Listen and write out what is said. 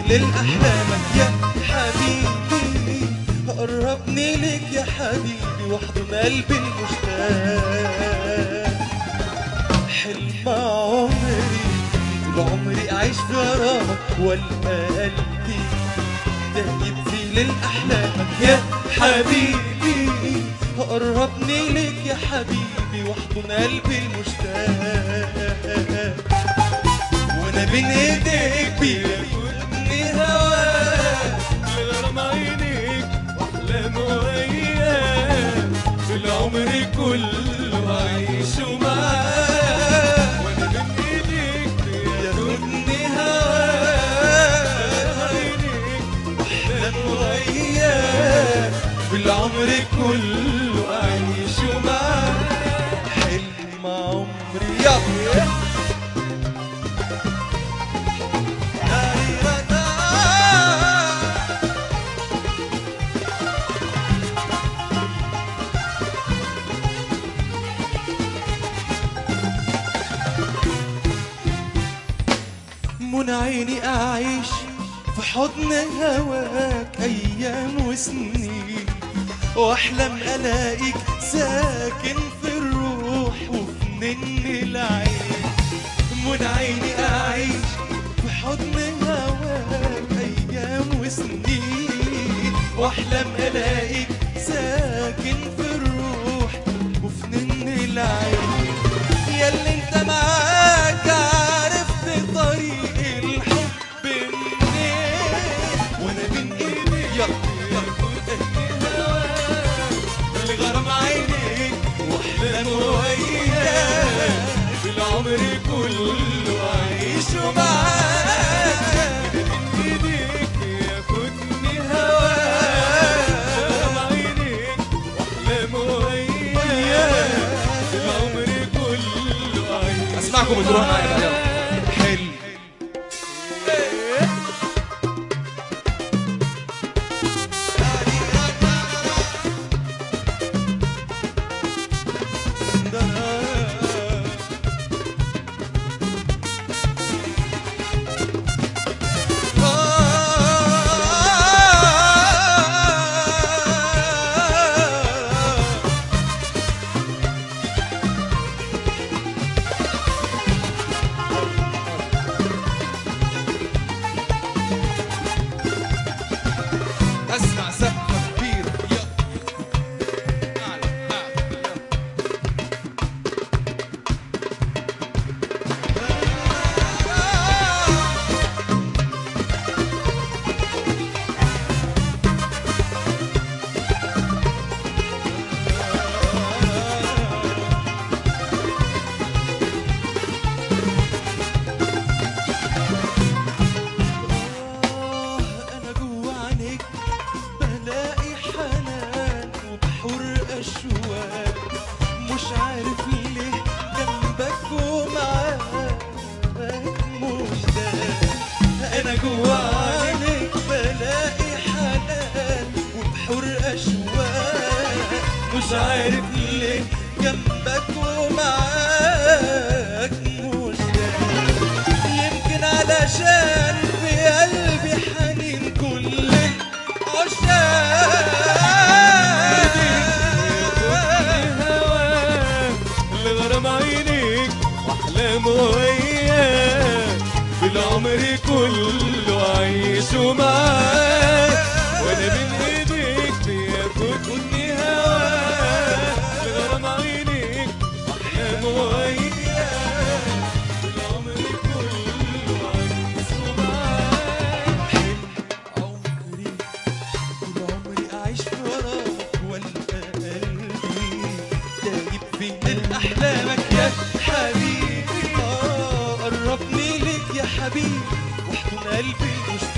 للأحلامك يا حبيبي قربني لك يا حبيبي واحضن قلبي المشتاق حلم عمري طول عمري أعيش في غرامك والقى قلبي دايب في للأحلامك يا حبيبي قربني لك يا حبيبي واحضن قلبي المشتاق وانا بين ايديك بياخدني هواك لغرام عينيك واحلام وايام في العمر كله عايشه معاك وانا بين ايديك بياخدني هواك عينيك احلام وايام بالعمر كله اعيشه معاك حلم عمري يلا من عيني أعيش في حضن هواك أيام وسنين وأحلم ألاقيك ساكن في الروح وفي نن العين من عيني أعيش في حضن هواك أيام وسنين وأحلم ألاقيك ساكن في الروح وفي نن العين ياللي انت معاك عرفت طريق الحب منين وانا بين ايديك يلا اللي غرام عينيك واحلام وياك في العمر كله عيشوا معاك بين ايديك ياخدني هواك غرام عينيك واحلام وايام في العمر كله عايش اسمعكم بتروح معايا بقى يلا حلو اسمع سقفه كبيره يلا اعلى اعلى يلا آه أنا جوا عينيك بلاقي حنان وبحر أشواق مش عارف ليه جنبك ومعاك مشتاق أنا جوا عينيك بلاقي حنان وبحر أشواق مش عارف ليه جنبك ومعاك مشتاق يمكن علشان في قلبي حنين كل العشاق هواك لغرام عينيك واحلام وايام بالعمر كله عايشه معاك وانا بين ايديك بياخدني هواك لغرام عينيك واحلام وايام بالعمر كله عايشه معاك عمري طول عمري أعيش في وراك والقى قلبي دايب في من أحلامك يا حبيبي آه قربني لك يا حبيبي واحضن قلبي المشتاق